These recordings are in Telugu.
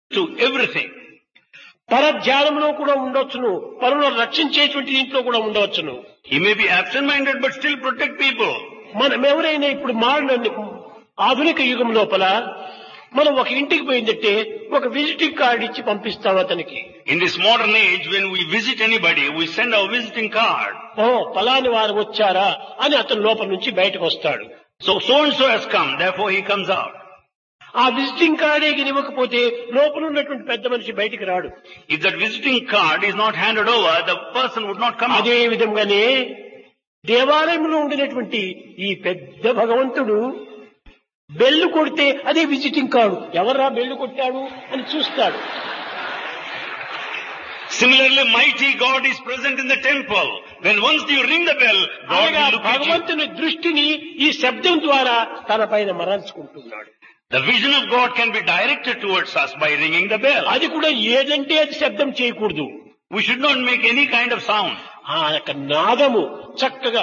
to everything. పరధ్యానంలో కూడా ఉండొచ్చును పరులను రక్షించేటువంటి దీంట్లో కూడా ఉండవచ్చును He may be absent-minded but still protect people. మనం ఎవరైనా ఇప్పుడు మారిన ఆధునిక యుగం లోపల మనం ఒక ఇంటికి పోయిందంటే ఒక విజిటింగ్ కార్డు ఇచ్చి పంపిస్తాం అతనికి In this modern age, when we visit anybody, we send our visiting card. ఓ పలాని వారు వచ్చారా అని అతను లోపల నుంచి బయటకు వస్తాడు So, so-and-so has come, therefore he comes out. ఆ విజిటింగ్ కార్డే ఇవ్వకపోతే లోపల ఉన్నటువంటి పెద్ద మనిషి బయటికి రాడు If that visiting card is not handed over, the person would not come out. అదే విధంగానే దేవాలయంలో ఉండినటువంటి ఈ పెద్ద భగవంతుడు బెల్లు కొడితే అదే విజిటింగ్ కార్డు ఎవర్రా బెల్లు కొట్టాడు అని చూస్తాడు Similarly, mighty God is present in the temple. When once you ring the bell, God అనగా will look at you. భగవంతుని దృష్టిని ఈ శబ్దం ద్వారా తన పైన మరల్చుకుంటున్నాడు The vision of God can be directed towards us by ringing the bell. అది కూడా ఏదంటే అది శబ్దం చేయకూడదు We should not make any kind of sound. ఆ యొక్క నాదము చక్కగా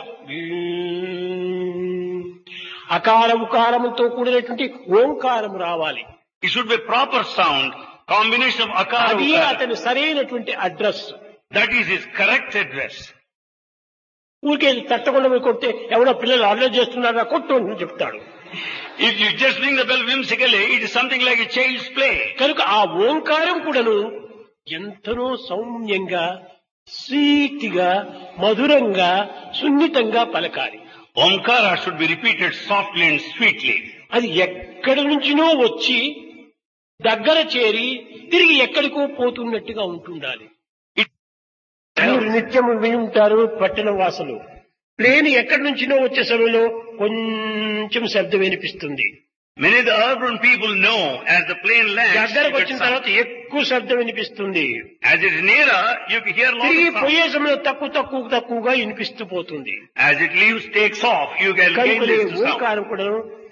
అకార ఉకారముతో కూడినటువంటి ఓంకారం రావాలి It should be proper sound, combination of akara అది ukara. అతని సరైనటువంటి address That is his correct address. ఊరికే తట్టకుండా పోయి కొడితే ఎవడో పిల్లలు అల్లరి చేస్తున్నారా కొట్టు అని చెప్తాడు If you just ring the bell whimsically, it is something like a child's play. కనుక ఆ ఓంకారం కూడాను ఎంతనో సౌమ్యంగా స్వీట్గా మధురంగా సున్నితంగా పలకాలి Omkara should be repeated softly and sweetly. అది ఎక్కడి నుంచినో వచ్చి దగ్గర చేరి తిరిగి ఎక్కడికో పోతున్నట్టుగా ఉంటుండాలి మీరు నిత్యము విని ఉంటారు పట్టణ వాసులు ప్లేన్ ఎక్కడి నుంచినో వచ్చే సమయంలో కొంచెం శబ్దం వినిపిస్తుంది Many of the urban people know as the plane lands, దగ్గరకు it వచ్చిన gets తర్వాత ఎక్కువ శబ్దం వినిపిస్తుంది sound. as it is nearer, you can hear lot తిరిగి of sound. పోయే సమయంలో తక్కువ తక్కువ తక్కువగా వినిపిస్తూ పోతుంది As it leaves, takes off, you can gain కనుక this to sound. ఓంకారం కూడా